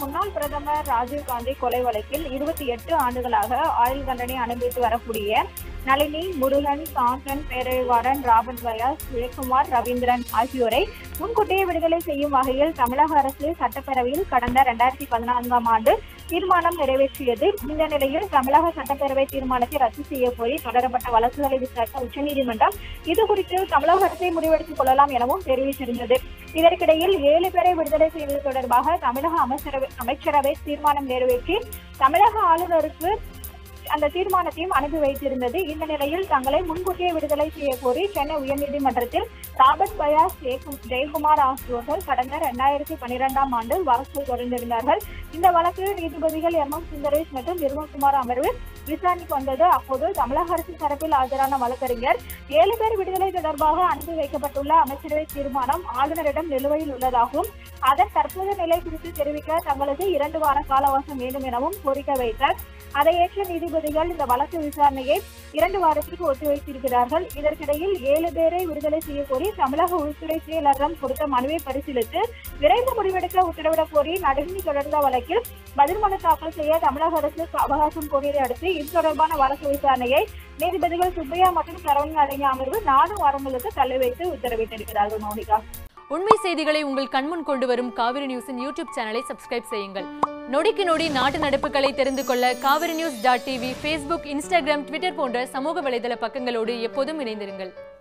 முன்னாள் பிரதமர் ராஜீவ்காந்தி கொலை வழக்கில் இருபத்தி எட்டு ஆண்டுகளாக ஆயுள் தண்டனை அனுபவித்து வரக்கூடிய நளினி முருகன் சாந்தன் பேரழிவாளன் ராபர்ட் வயாஸ் ஜெயக்குமார் ரவீந்திரன் ஆகியோரை முன்கூட்டியே விடுதலை செய்யும் வகையில் தமிழக அரசு சட்டப்பேரவையில் கடந்த இரண்டாயிரத்தி பதினான்காம் ஆண்டு தீர்மானம் நிறைவேற்றியது இந்த நிலையில் தமிழக சட்டப்பேரவை தீர்மானத்தை ரத்து செய்ய கோரி தொடரப்பட்ட வழக்குகளை விசாரித்த உச்சநீதிமன்றம் இது குறித்து தமிழக அரசை முடிவெடுத்துக் கொள்ளலாம் எனவும் தெரிவித்திருந்தது இதற்கிடையில் ஏழு பேரை விடுதலை செய்வது தொடர்பாக தமிழக அமைச்சரவை அமைச்சரவை தீர்மானம் நிறைவேற்றி தமிழக ஆளுநருக்கு அந்த தீர்மானத்தையும் அனுப்பி வைத்திருந்தது இந்த நிலையில் தங்களை முன்கூட்டியே விடுதலை செய்ய கோரி சென்னை உயர்நீதிமன்றத்தில் ராபர்ட் பயாஸ் ஜெயக்கு- ஜெயக்குமார் ஆகியோர்கள் கடந்த இரண்டாயிரத்தி பனிரெண்டாம் ஆண்டு வழக்கு தொடர்ந்திருந்தார்கள் இந்த வழக்கு நீதிபதிகள் எம் எம் சுந்தரேஷ் மற்றும் நிர்மல்குமார் அமர்வு விசாரணைக்கு வந்தது அப்போது தமிழக அரசு தரப்பில் ஆஜரான வழக்கறிஞர் ஏழு பேர் விடுதலை தொடர்பாக அனுப்பி வைக்கப்பட்டுள்ள அமைச்சரவை தீர்மானம் ஆளுநரிடம் நிலுவையில் உள்ளதாகவும் அதன் தற்போதைய நிலை குறித்து தெரிவிக்க தங்களுக்கு இரண்டு வார கால அவகாசம் வேண்டும் எனவும் கோரிக்கை வைத்தார் அதை ஏற்ற நீதிபதிகள் இந்த வழக்கு விசாரணையை இரண்டு வாரத்திற்கு ஒத்திவைத்திருக்கிறார்கள் இதற்கிடையில் ஏழு பேரை விடுதலை செய்ய கோரி தமிழக உள்துறை செயலரிடம் கொடுத்த மனுவை பரிசீலித்து விரைந்து முடிவெடுக்க உத்தரவிடக் கோரி நடுங்கி தொடர்ந்த வழக்கில் பதில் மனு தாக்கல் செய்ய தமிழக அரசு அவகாசம் கோரியதை அடுத்து இது தொடர்பான வழக்கு விசாரணையை நீதிபதிகள் சுப்பையா மற்றும் சரவணன் அடங்கிய அமர்வு நான்கு வாரங்களுக்கு தள்ளி வைத்து உத்தரவிட்டிருக்கிறார்கள் மௌனிகா உண்மை செய்திகளை உங்கள் கண்முன் கொண்டு வரும் காவிரி நியூஸின் யூடியூப் சேனலை சப்ஸ்கிரைப் செய்யுங்கள் நொடிக்கு நொடி நாட்டு நடப்புகளை தெரிந்து கொள்ள Kaveri news dot TV Facebook Instagram Twitter போன்ற சமூக வலைதள பக்கங்களோடு எப்போதும் இணைந்திருங்கள்